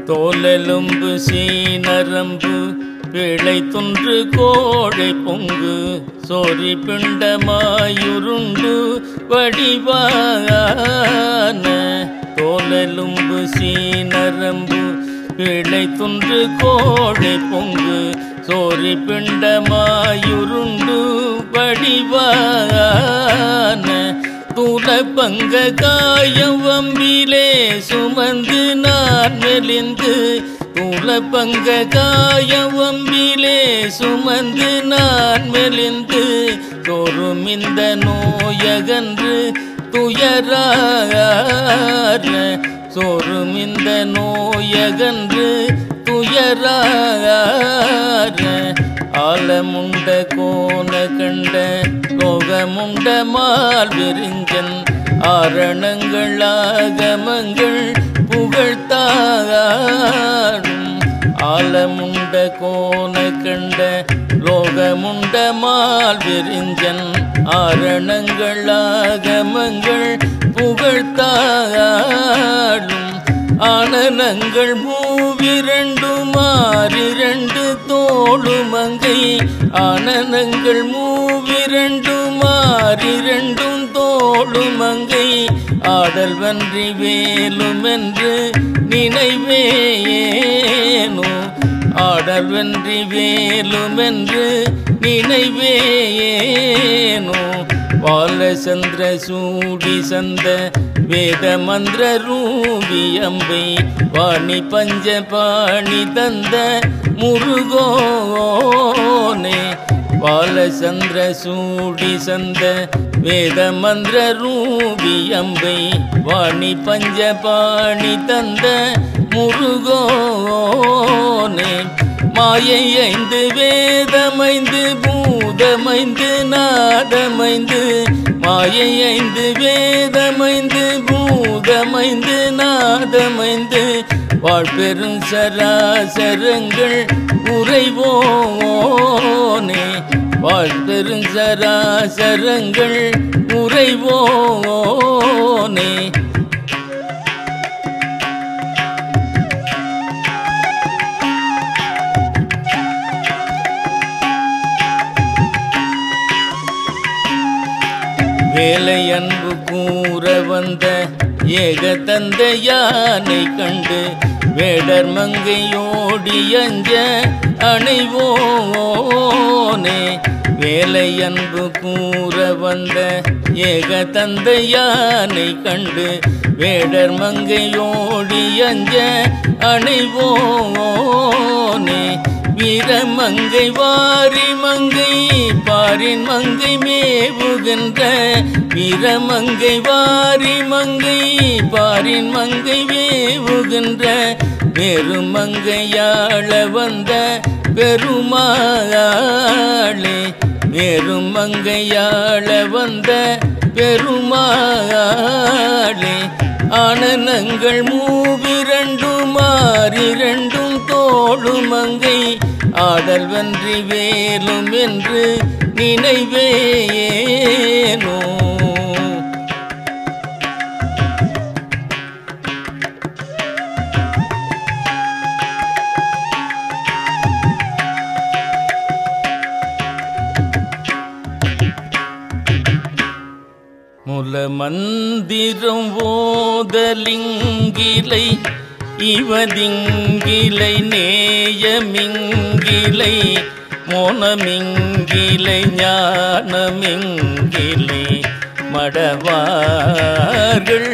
தோலெலும்பு சீனரம்பு பிழை துன்று கோழை பொங்கு சோரி பிண்டமாயுருண்டு வடிவான தோலெலும்பு சீனரம்பு பிழை துன்று கோழை பொங்கு சோரி பிண்டமாயுருண்டு வடிவான தூல பங்க காயம் வம்பிலே சுமந்து நான் மெலிந்து தூல பங்க காயம் வம்பிலே சுமந்து நான் மெலிந்து தோறும் இந்த நோயகன்று துயரார சோறும் இந்த நோயகன்று துயரார ஆலமுண்ட கோண கண்ட லோகமுண்ட மால் விரிஞ்சன் ஆரணங்கள் ஆகமங்கள் புகழ்த்தாடும் ஆலமுண்ட கோண கண்ட லோகமுண்ட மால் விரிஞ்சன் ஆரணங்கள் ஆகமங்கள் புகழ்த்தாடும் ஆனனங்கள் மூவிரண்டு மாறிரண்டு தோளுமங்கை ஆனனங்கள் மூவிரண்டு மாறிரண்டும் தோளுமங்கை ஆடல் வன்றி வேலுமென்று நினைவேயேனோ ஆடல் வென்றி வேலுமென்று நினைவேயேனோ பாலச்சந்திர சூடி சந்த வேத மந்திர ரூபி அம்பை வாணி பஞ்ச பாணி தந்த முருகோனே பாலச்சந்திர சூடி சந்த வேத மந்திர ரூபி அம்பை வாணி பஞ்ச பாணி தந்த முருகோனே மாயை ஐந்து வேதமைந்து பூதமைந்து நாதமைந்து மாயை ஐந்து வேதமைந்து பூதமைந்து நாதமைந்து வாழ்பெரும் சராசரங்கள் உறைவோனே வாழ்பெரும் சராசரங்கள் உறைவோனே வேலை அன்பு கூற வந்த ஏக தந்த யானை கண்டு வேடர் மங்கையோடி அஞ்ச அணைவோனே வேலை அன்பு கூற வந்த ஏக தந்த யானை கண்டு வேடர் மங்கையோடி அஞ்ச அணைவோனே வீரமங்கை வாரி மங்கை பாரின் மங்கை மேவுகின்ற வீரமங்கை வாரி மங்கை பாரின் மங்கை மேவுகின்ற பெருமங்கையாள வந்த பெருமாளே பெருமங்கையாள வந்த பெருமாளே ஆனனங்கள் மூவிரண்டு மாறிரண்டும் தோளுமங்கை ஆடல் வென்றி வேலும் என்று நினைவேனோ முல மந்திரம் ஓதலிங்கிலை இவதிங்கிலை நேயமிங்கிலை மோனமிங்கிலை ஞானமிங்கிலை மடவார்கள்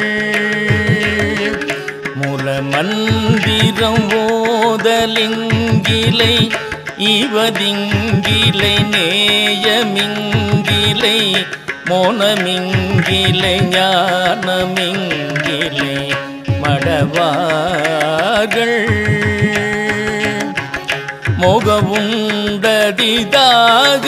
முல மந்திரம் ஓதலிங்கிலை இவதிங்கிலை நேயமிங்கிலை மோனமிங்கிலை ஞானமிங்கிலை மடவார்கள் முகவுண்டதிதாக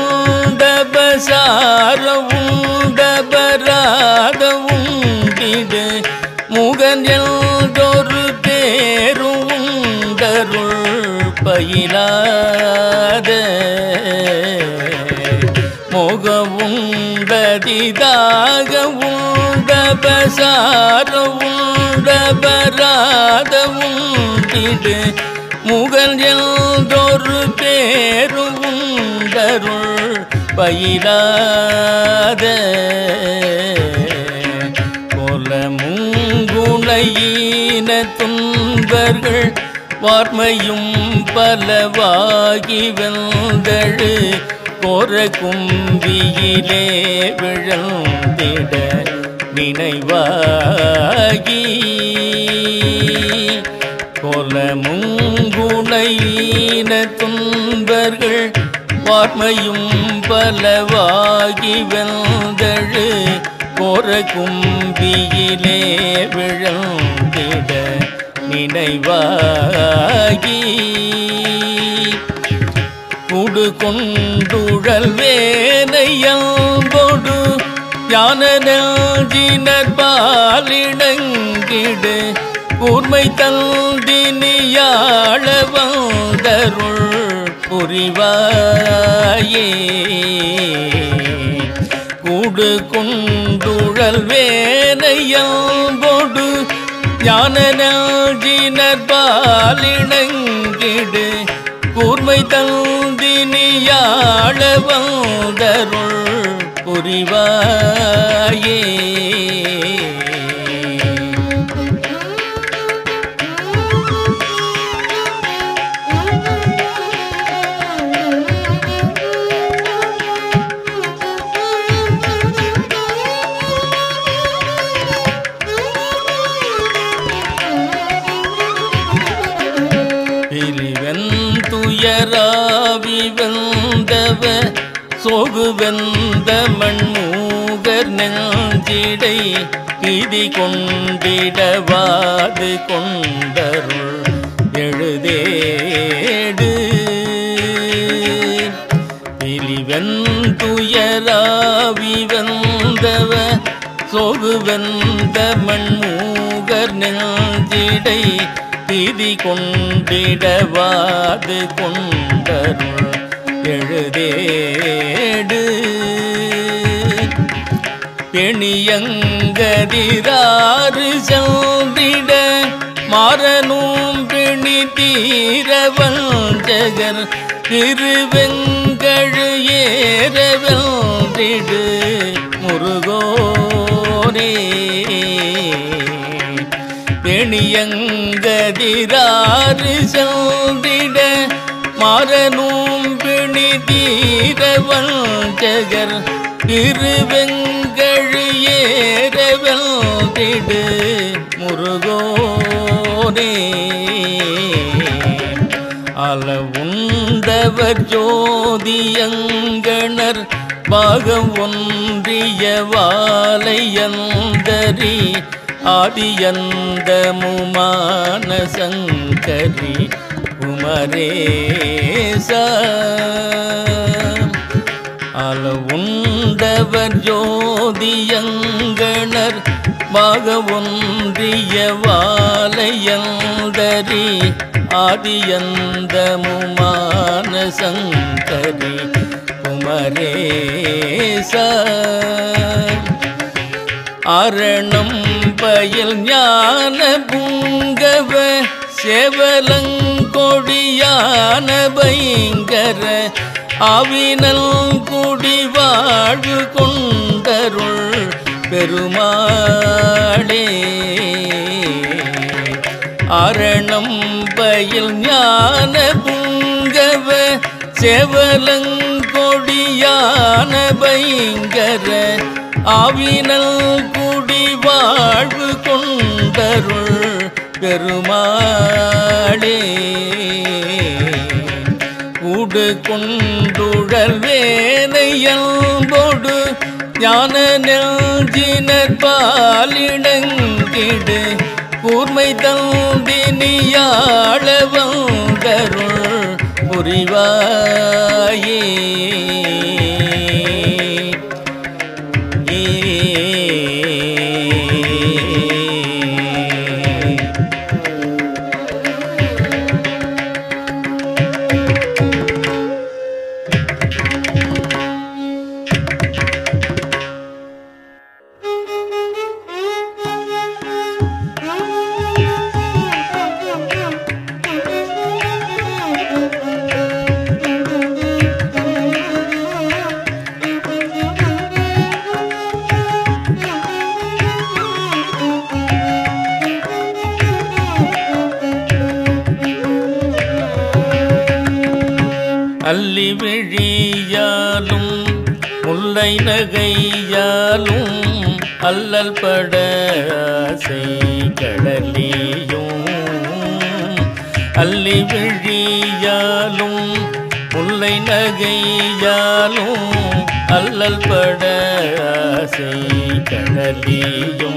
உண்டபசார உண்டபராத உண்டிடு முகன் எல்தொரு தேரும் உண்டருள் பயிலாத முகம் உண்டதிதாக உண்டபசார உண்டபராத உண்டிடு முகல் எல்லொரு பேரு உண்டருள் பயிலாத கொல முங்குணையின துன்பர்கள் வார்மையும் பலவாகி வெந்தழு கோர கும்பியிலே விழந்திட நினைவாகி கொல முங்குணையின துன்பர்கள் வார்மையும் பலவாகி வெந்தழு கோர கும்பியிலே விழந்திட நினைவாகி குடு கொண்டுழல் வேனையம்போடு ஞான நெஞ்சினர் பாலிடங்கிடு கூர்மை தந்தினியாள வந்தருள் புரிவாயே கூடு கொண்டுழல் வேனையம்போடு ஞான நெஞ்சினர் பாலிடங்கிடு கூர்மை தந்தினியாள வந்தருள் புரிவாயே பிரிவன் துயராவி வந்தவ சோகு வெந்த மண்மூகர் நெஞ்சிடை பிதி கொண்டிடவாது கொண்டருள் எழுதேடு பிரிவன் துயராவி வந்தவ சோகு வெந்த மண்மூகர் நெஞ்சிடை திதி கொண்டிடவாது கொண்டருள் எழுதேடு பெணியங்கதிராறு சென்றிட மாறனும் பிணி தீரவன் ஜகர் திருவெங்கழு ஏறவென்றிடு முருகோரே பெணியங்கதிராறு சென்றிட மாறனும் பிணி தீரவன் ஜகர் திருவெங்கழு ஏறவென்றிடு முருகோரே அளவுண்டவர் ஜோதியங்கணர் பாகம் ஒன்றிய வாலையந்தரி ஆதியந்தமுமான சங்கரி குமரேச அளவுண்டவர் ஜோதியங்கணர் பாக ஒன்றிய வாலையந்தரி ஆதியந்தமுமான சங்கரி குமரேச அரணம் பயில் ஞான புங்கவ செவலங்கொடியான பயங்கர அவினல் குடி வாழ்வு கொண்டருள் பெருமாளே அரணம் பயில் ஞான புங்கவ செவலங்கொடியான பயங்கர ஆவினல் குடி வாழ்வு கொண்டருள் பெருமாளே உடு கொண்டுழல் வேனையல்பொடு ஞான நெஞ்சினர் பாலிடங்கிடு கூர்மை தந்தினியாள வந்தருள் புரிவாயே அல்லி விழியாலும் முல்லை நகையாலும் அல்லல் பட ஆசை கடலியும் அல்லி விழியாலும் முல்லை நகையாலும் அல்லல் பட ஆசை கடலியும்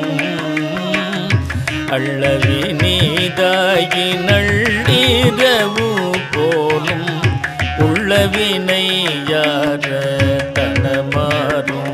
அள்ளவி நீதாகி நள்ளிரவு போலும் உள்ளவினை யார தனமாறும்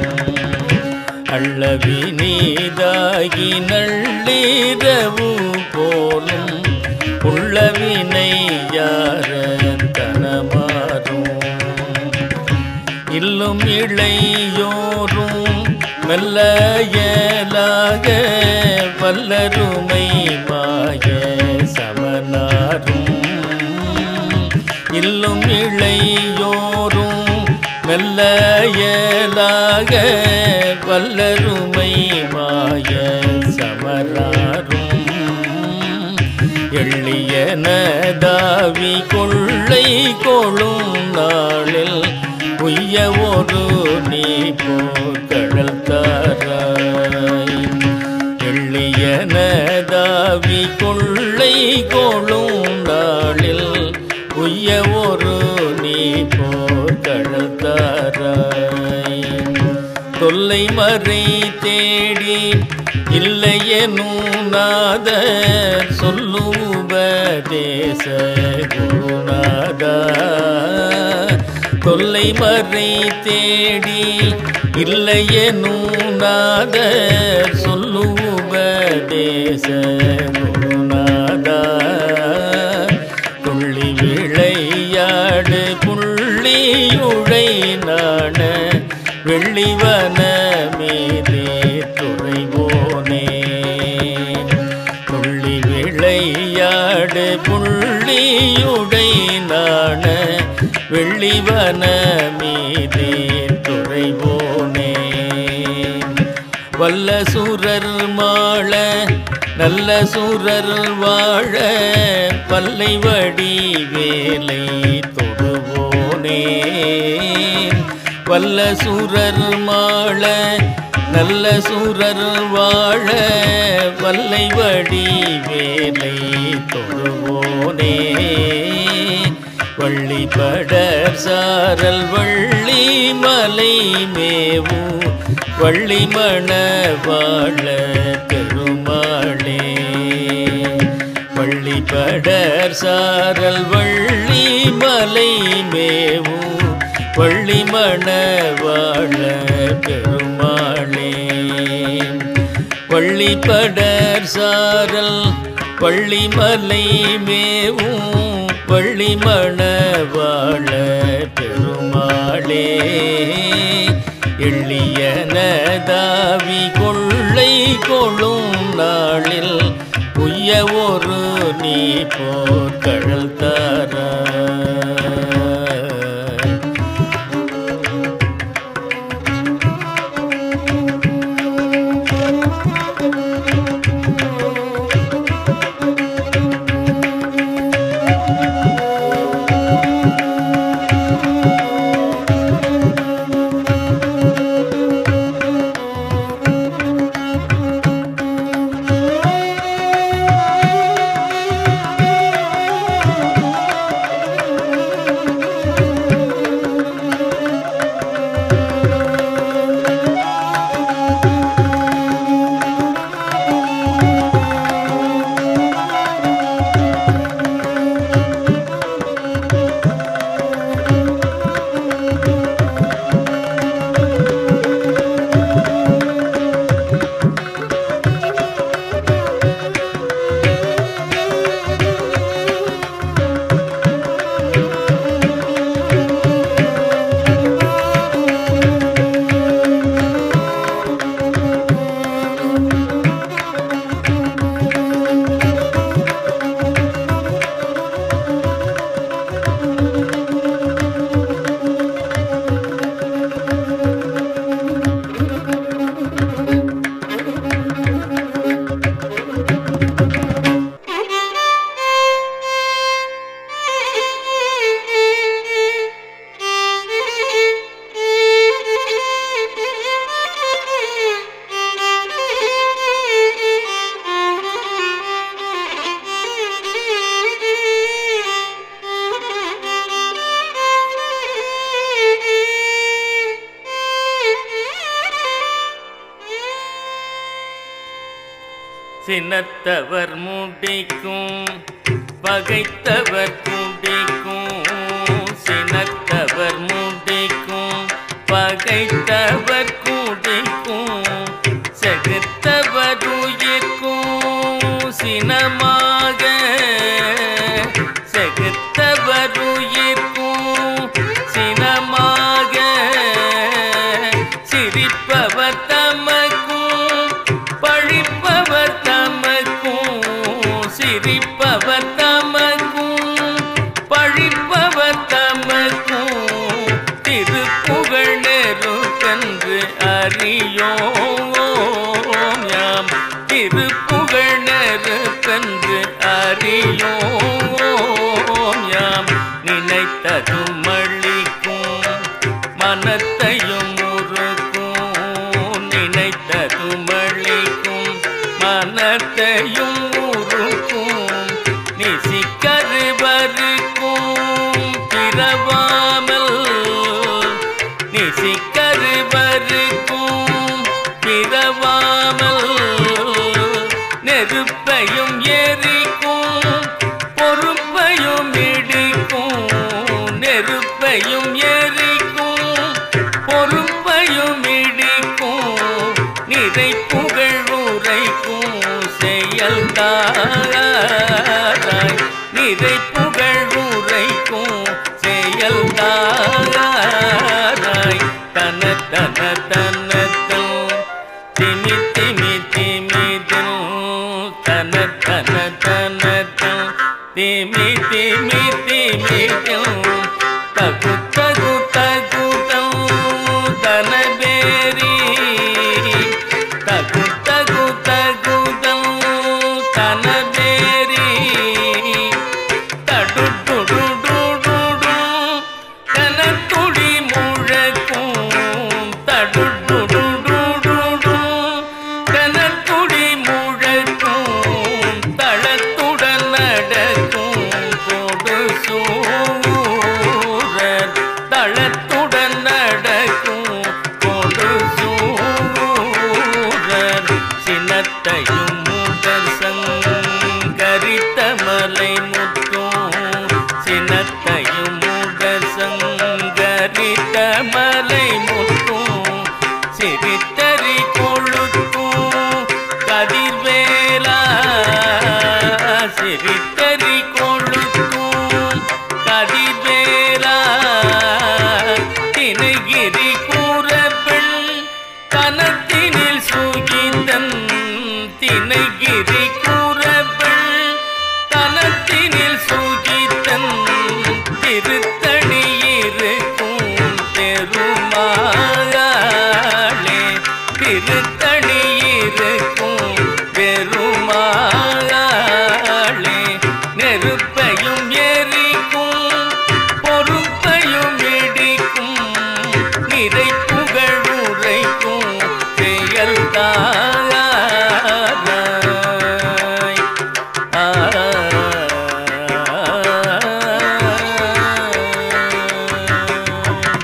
அள்ளவி நீதாகி நள்ளிரவு போலும் உள்ளவினை யார தனமாறும் இல்லும் இளையோரும் மெல்ல இயலாக வல்லருமை மாய சமனாரும் இல்லும் இளையோரும் மெல்ல இயலாக வல்லருமை மாய சமனாரும் எள்ளியனதாவி கொள்ளை கொழும் நாளில் உய்ய ஒரு நீ போர்கடல் தாராய் எள்ளியனதாவி கொள்ளை கொழும் நாளில் உய்ய ஒரு நீ போர்கடல் தாராய் தொல்லை மறை தேடி இல்லையனும் நாத சொல்லுபதேச குருநாதா தொல்லை மறை தேடி இல்லையனும் நாத சொல்லுபதேச குருநாதா துள்ளி விளையாடு புள்ளியுழை நாண வெள்ளிவன மீதே துறைவோனே துள்ளி விளையாடு புள்ளியுடை நாண வெள்ளிவன மீதே துறைவோனே வல்ல சூரர் மாள நல்ல சூரர் வாழ பல்லை வடி வேலை தொடுவோனே வல்ல சூரர் மாள நல்ல சூரர் வாழ வல்லை வடி வேலை தொடுவோனே வள்ளி படர் சாரல் வள்ளி மலை மேவும் வள்ளி மண வாழ பெருமாளே வள்ளி படர் சாரல் வள்ளி மலை மேவும் வள்ளி மண வாழ பெருமாளே வள்ளி படர் சாரல் பள்ளி மலை மேவும் பள்ளி மண வாழ பெருமாளே எள்ளியனதாவி கொள்ளை கொள்ளும் நாளில் உய்ய ஒரு நீ போர் கடல் தாரா சினத்தவர் முடிக்கும் பகைத்தவர் குடிக்கும் சினத்தவர் முடிக்கும் பகைத்தவர் குடிக்கும் செகுத்தவர் உயிர்க்கும் சினமாக செகுத்தவர் உயிர்க்கும் சினமாக சிரிப்பவர் தமக்கும் பழிப்பவர் தமக்கும் சிரிப்பவர் தமக்கும் பழிப்பவர் தமக்கும் திருப்புகழ் நெருக்கென்று அறியோம் யாம் திருப்புகழ் நெருக்கென்று அறியோம் யாம் நினைத்ததும் அளிக்கும் மனத்தையும் உருக்கும் நினைத்ததும் அளிக்கும் மனத்தையும் உருக்கும் நிசிக்கருவருக்கும் பிறவாமல் நிசிக்கருவருக்கும் பிறவாமல் நெருப்பையும் எரிக்கும் பொறுப்பையும் இடிக்கும் நெருப்பையும் எரிக்கும் பொறுப்பையும் இடிக்கும் நிறை புகழ் உரைக்கும் செயல்தாராய் நிறை புகழ் உரைக்கும் செயல்தாராய் தன தன தனத்தம் திமி திமி திமிதும் தன தன தனத்தம் திமி திமி திமிதும் தகு தகு தகுதம் தனபேரி தகு தகு தகுதம் தனபேரி தடுடுடுடுடுடும் கனத்துடி முழக்கும் தடுடுடுடுடுடும் கனத்துடி முழக்கும் தளத்துடன் நடக்கும் கொடு சூரர் தளத்துடன் நடக்கும் கொடு சூரர் சினத்தையும் முதல் சங்கரித்த மலை முத்தும் சினத்தையும் முதல் சங்கரித்த மலை முத்தும் சிரித்தறி கொழுத்தும் கதிர்வேலா சிரித்தறி கொழுத்தும் கதிர்வேலா தினகிரி கூறப்பெண் கனத்தினில் சுகிந்தன் தினைகிரி கூறப்பெண் கனத்தினில் சுகித்தன் திருத்தணி இருக்கும் பெருமாளே திருத்தணி இருக்கும் பெருமாளே நெருப்பையும் எரிக்கும் பொறுப்பையும் இடிக்கும் நிறை புகழ் உரைக்கும் செயல்தாராய் ஆ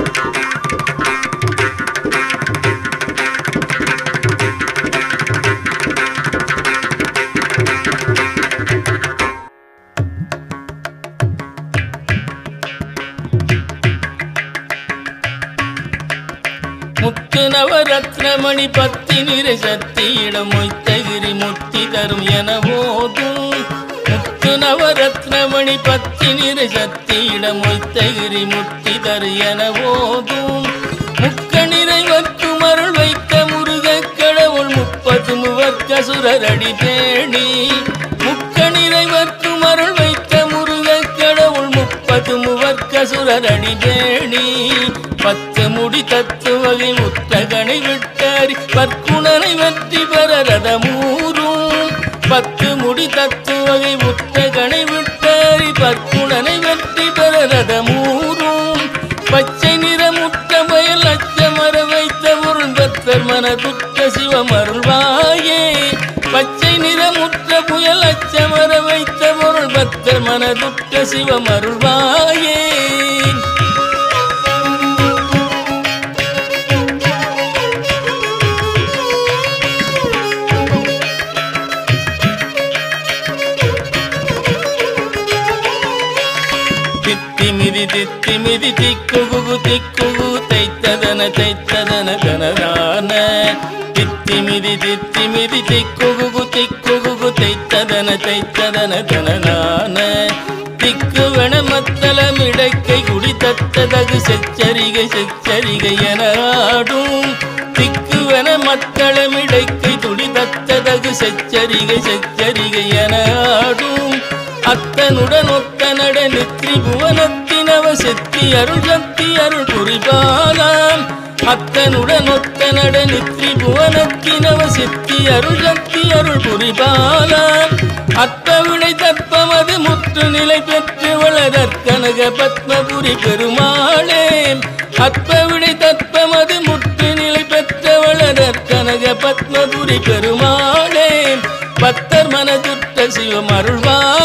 முத்து நவரத்னமணி பத்தி நிறை சத்தியிடம் மொய்த்தகிரி முத்தி தரும் என போதும் முத்து நவரத்னமணி பத்தி நிறை சத்தியிடம் மொய்த்தகிரி முத்தி தரு என போதும் முக்க நிறைவர்க்கு மருள் வைத்த முருகக் கடவுள் முப்பது முவர்க்க சுரரடி பேணி முக்க நிறைவர்க்கு மருள் வைத்த முருகக் கடவுள் முப்பது முவர்க்க சுரரடி பேணி பத்து முடி தத்து வகை முத்தகனை விட்டாரி பற்குணனை வெற்றி பெற ரதமூரும் பத்து முடி தத்து வகை முத்தகனை விட்டாரி பற்குணனை வெற்றி பெற ரதமூரும் பச்சை நிறமுட்ட பயல் அச்சமர வைத்த பொருள் பத்தர் மனதுற்ற சிவமருள்வாயே பச்சை நிறமுற்ற புயல் அச்சமர வைத்த பொருள் பத்தர் மனதுற்ற சிவமருள்வாயே தித்திமிதி திக்குகு திக்குகு தைத்ததன தைத்ததன தனதான தித்திமிதி தித்திமிதி திக்குகு திக்குகு தைத்ததன தைத்ததன தனதான திக்குவன மத்தளம் இடக்கை குடி தத்ததகு செச்சரிகை செச்சரிகை என ஆடும் திக்குவன மக்களம் இடக்கை துடி தத்ததகு செச்சரிகை செச்சரிகை என ஆடும் அத்தனுடன் ஒத்த நட நித்ரி புவனத்தினவ செத்தி அருள் சக்தி அருள் குறிபாலாம் அத்தனுடன் ஒத்த நட நித்ரி புவனத்தினவ செத்தி அருள் சக்தி அருள் குறிபாலாம் அத்தவிடை தற்பமது முற்று நிலை பெற்று வளரற் கனக பத்மபுரி பெருமாளே அற்பவிடை தற்பமது முற்று நிலை பெற்ற வளரற் கனக பத்மபுரி பெருமாளே பத்தர் மனதுற்ற சிவம் அருள்வாய்